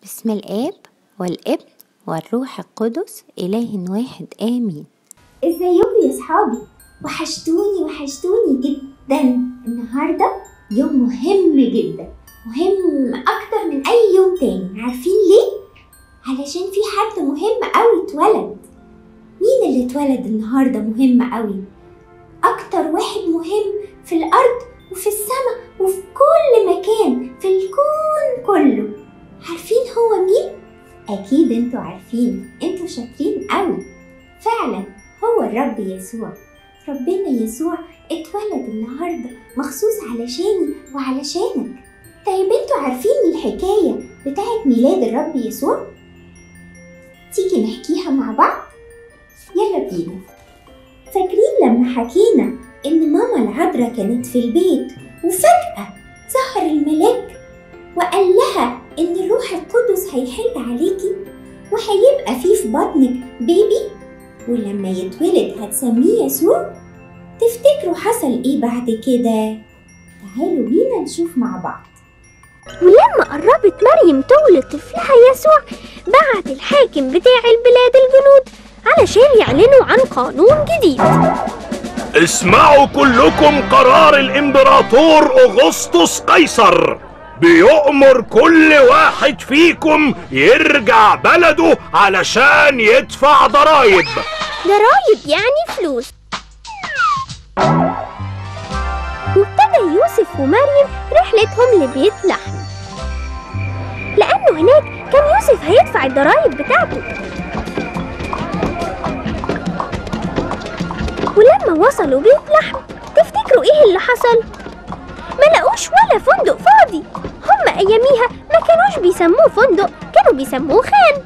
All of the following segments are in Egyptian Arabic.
بسم الآب والابن والروح القدس إله واحد آمين ازيكم يا صحابي وحشتوني وحشتوني جدا النهارده يوم مهم جدا مهم اكتر من اي يوم تاني عارفين ليه علشان في حد مهم قوي اتولد مين اللي اتولد النهارده مهم قوي اكتر واحد مهم في الارض وفي السماء وفي كل مكان في الكون كله عارفين هو مين اكيد انتوا عارفين انتوا شاطرين قوي فعلا هو الرب يسوع ربنا يسوع اتولد النهارده مخصوص علشاني وعلشانك طيب انتوا عارفين الحكايه بتاعت ميلاد الرب يسوع تيجي نحكيها مع بعض يلا بينا فاكرين لما حكينا ان ماما العذراء كانت في البيت وفجاه ظهر الملاك وقال لها ان الروح القدس هيحل عليكي وهيبقى فيه في بطنك بيبي ولما يتولد هتسميه يسوع تفتكروا حصل ايه بعد كده تعالوا بينا نشوف مع بعض ولما قربت مريم تولد طفلها يسوع بعت الحاكم بتاع البلاد الجنود علشان يعلنوا عن قانون جديد اسمعوا كلكم قرار الامبراطور اغسطس قيصر بيؤمر كل واحد فيكم يرجع بلده علشان يدفع ضرايب ضرايب يعني فلوس وابتدى يوسف ومريم رحلتهم لبيت لحم لأنه هناك كان يوسف هيدفع الضرايب بتاعته ولما وصلوا بيت لحم تفتكروا ايه اللي حصل؟ ما لقوش ولا فندق فاضي هم أياميها ما كانوش بيسموه فندق كانوا بيسموه خان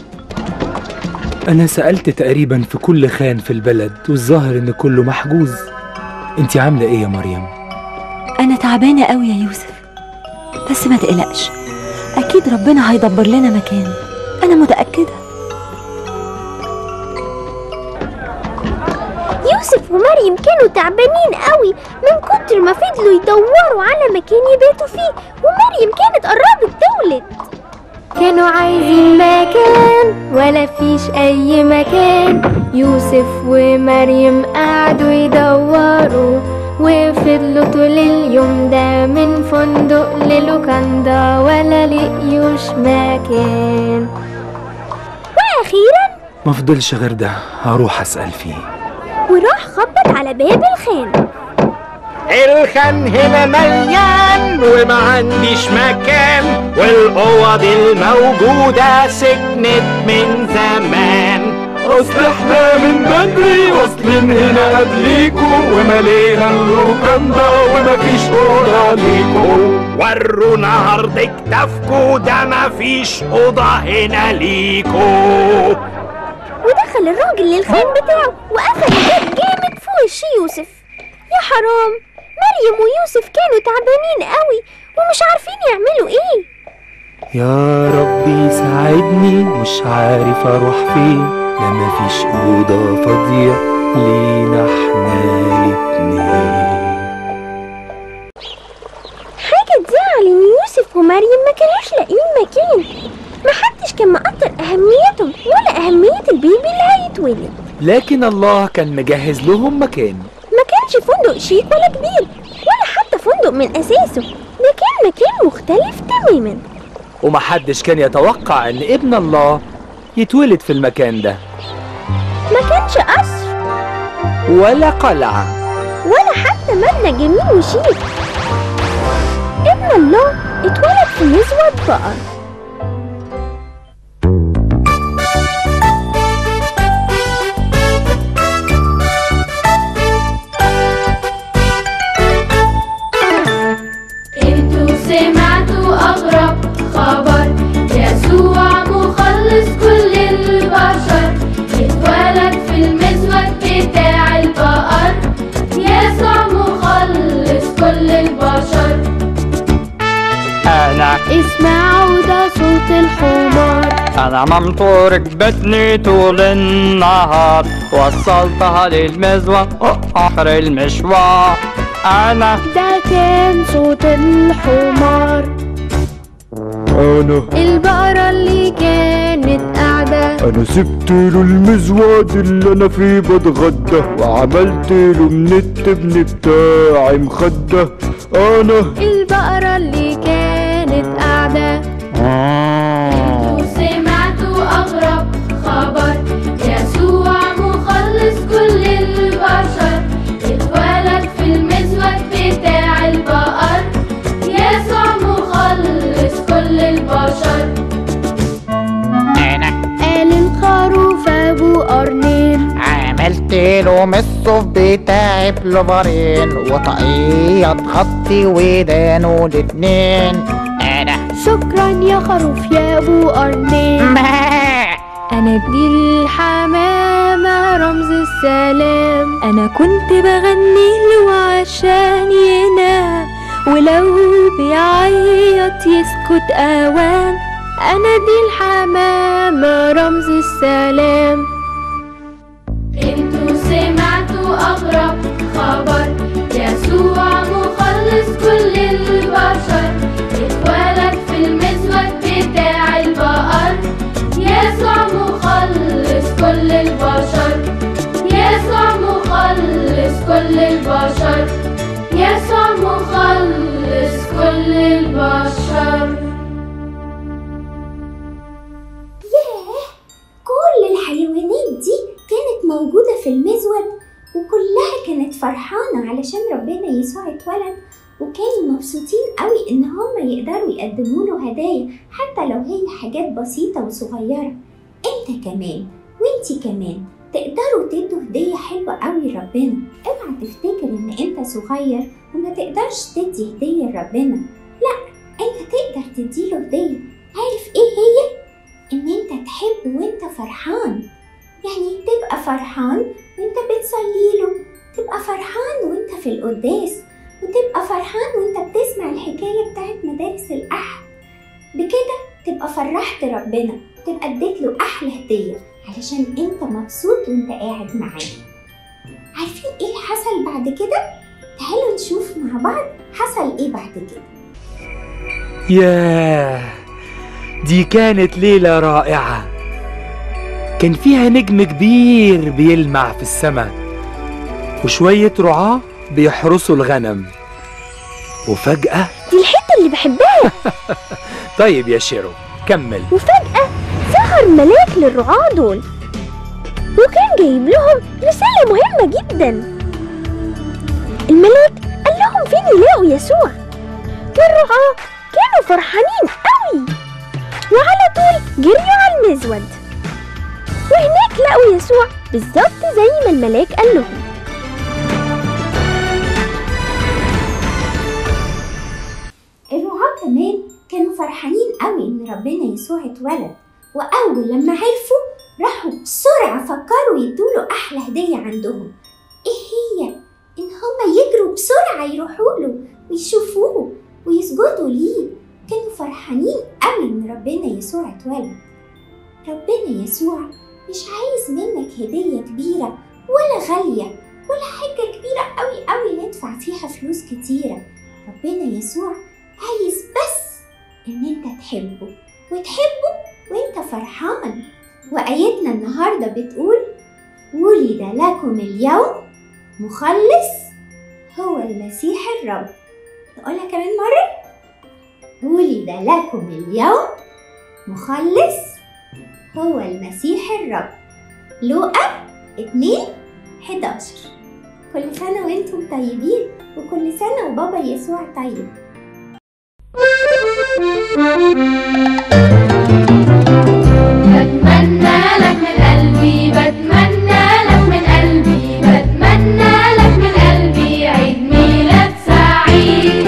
أنا سألت تقريبا في كل خان في البلد والظاهر إن كله محجوز أنت عاملة إيه يا مريم؟ أنا تعبانة قوي يا يوسف بس ما تقلقش أكيد ربنا هيدبر لنا مكان أنا متأكدة يوسف ومريم كانوا تعبانين قوي من كتر ما فضلوا يدوروا على مكان يباتوا فيه ومريم كانت قربت تولد كانوا عايزين مكان ولا فيش اي مكان يوسف ومريم قعدوا يدوروا وفضلوا طول اليوم ده من فندق للوكاندا ولا لقيوش مكان واخيرا ما فضلش غير ده هروح أسأل فيه وراح خبط على باب الخان الخان هنا مليان وما عنديش مكان والاوض الموجودة سكنت من زمان اصل احنا من بدري واصلين هنا قبليكوا وملينا اللوكاندا ومفيش اوضه ليكوا ورونا عرض كتافكو ده مفيش اوضة هنا ليكو ودخل الراجل للخان بتاعه وقفل الباب جامد في وش يوسف يا حرام مريم ويوسف كانوا تعبانين قوي ومش عارفين يعملوا ايه يا ربي ساعدني مش عارف أروح فين لا مفيش أوضة فاضية لينا احنا الاتنين حاجة تزعل ان يوسف ومريم ما كانوش لاقيين مكان محدش كان مقدر اهميتهم ولا اهمية البيبي اللي هيتولد لكن الله كان مجهز لهم مكان ما كانش فندق شيك ولا كبير ولا حتى فندق من اساسه ده كان مكان مختلف تماما ومحدش كان يتوقع إن ابن الله يتولد في المكان ده ما كانش قصر ولا قلعة ولا حتى مبنى جميل وشيك ابن الله اتولد في مزود بقر انتوا سمعتوا اغرب خبر يسوع مخلص كل البشر اتولد في المزود بتاع البقر يسوع مخلص كل البشر أنا اسمعوا ده صوت الحمار أنا مامته ركبتني طول النهار وصلتها للمزوة وآخر المشوار أنا ده كان صوت الحمار انا البقرة اللي كانت قاعدة انا سبت له المزود اللي انا فيه بتغدى وعملت له من التبن بتاعي مخدة انا البقرة اللي كانت قاعدة انتوا سمعتوا أغرب خبر يسوع مخلص كل البشر اتولد في المزود بتاع البقر يسوع مخلص كل البشر قال الخروف أبو قرنين عملت له من الصوف بتاعي بلوفرين وطاقية تغطي ودانه الاتنين انا شكرا يا خروف يا أبو قرنين أنا دي الحمامة رمز السلام أنا كنت بغني له عشان ينام ولو بيعيط يسكت أوام أنا دي الحمامة رمز السلام انتوا سمعتوا أغرب خبر يسوع مخلص كل البشر اتولد في المزود بتاع البقر يسوع مخلص كل البشر يسوع مخلص كل البشر يسوع مخلص كل البشر ياه كل الحيوانات دي كانت موجودة في المزود وكلها كانت فرحانة علشان ربنا يسوع اتولد وكانوا مبسوطين قوي ان هم يقدروا يقدموا له هدايا حتى لو هي حاجات بسيطة وصغيرة انت كمان وانتي كمان تقدروا تدوا هدية حلوة قوي لربنا اوعى تفتكر ان انت صغير وما تقدرش تدي هدية لربنا لا انت تقدر تديله هدية عارف ايه هي؟ ان انت تحب وانت فرحان يعني تبقى فرحان وانت بتصلي له تبقى فرحان وانت في القداس وتبقى فرحان وانت بتسمع الحكاية بتاعت مدارس الأحد بكده تبقى فرحت ربنا تبقى اديت له أحلى هدية علشان انت مبسوط وانت قاعد معاه عارفين ايه اللي حصل بعد كده؟ تعالوا نشوف مع بعض حصل ايه بعد كده ياه دي كانت ليلة رائعة كان فيها نجم كبير بيلمع في السماء وشوية رعاة بيحرسوا الغنم وفجأة دي الحتة اللي بحبها طيب يا شيرو كمل وفجأة ظهر ملاك للرعاة دول وكان جايب لهم رسالة مهمة جدا الملاك قال لهم فين يلاقوا يسوع والرعاة كانوا فرحانين قوي وعلى طول جريوا على المزود وهناك لقوا يسوع بالظبط زي ما الملاك قال لهم الرعاة كمان كانوا فرحانين قوي ان ربنا يسوع اتولد واول لما عرفوا راحوا بسرعة فكروا يدوله احلى هدية عندهم ايه هي ان هما يجروا بسرعة يروحوا له ويشوفوه ويسجدوا ليه كانوا فرحانين قوي ان ربنا يسوع اتولد ربنا يسوع مش عايز منك هدية كبيرة ولا غالية ولا حاجة كبيرة قوي قوي ندفع فيها فلوس كتيرة ربنا يسوع عايز بس ان انت تحبه وتحبه وانت فرحان وآيتنا النهاردة بتقول ولد لكم اليوم مخلص هو المسيح الرب نقولها كمان مرة ولد لكم اليوم مخلص هو المسيح الرب لوقا 2 11 كل سنة وانتم طيبين وكل سنة وبابا يسوع طيب بتمنى لك من قلبي بتمنى لك من قلبي بتمنى لك من قلبي عيد ميلاد سعيد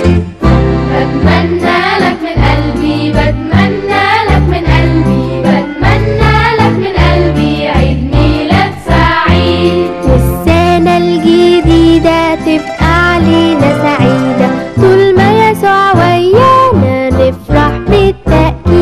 بتمنى لك من قلبي بتمنى لك من قلبي بتمنى لك من قلبي عيد ميلاد سعيد والسنة الجديدة تبقى علينا سعيدة طول ما يسوع ويانا نفرح بالتأكيد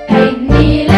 عيد ميلاد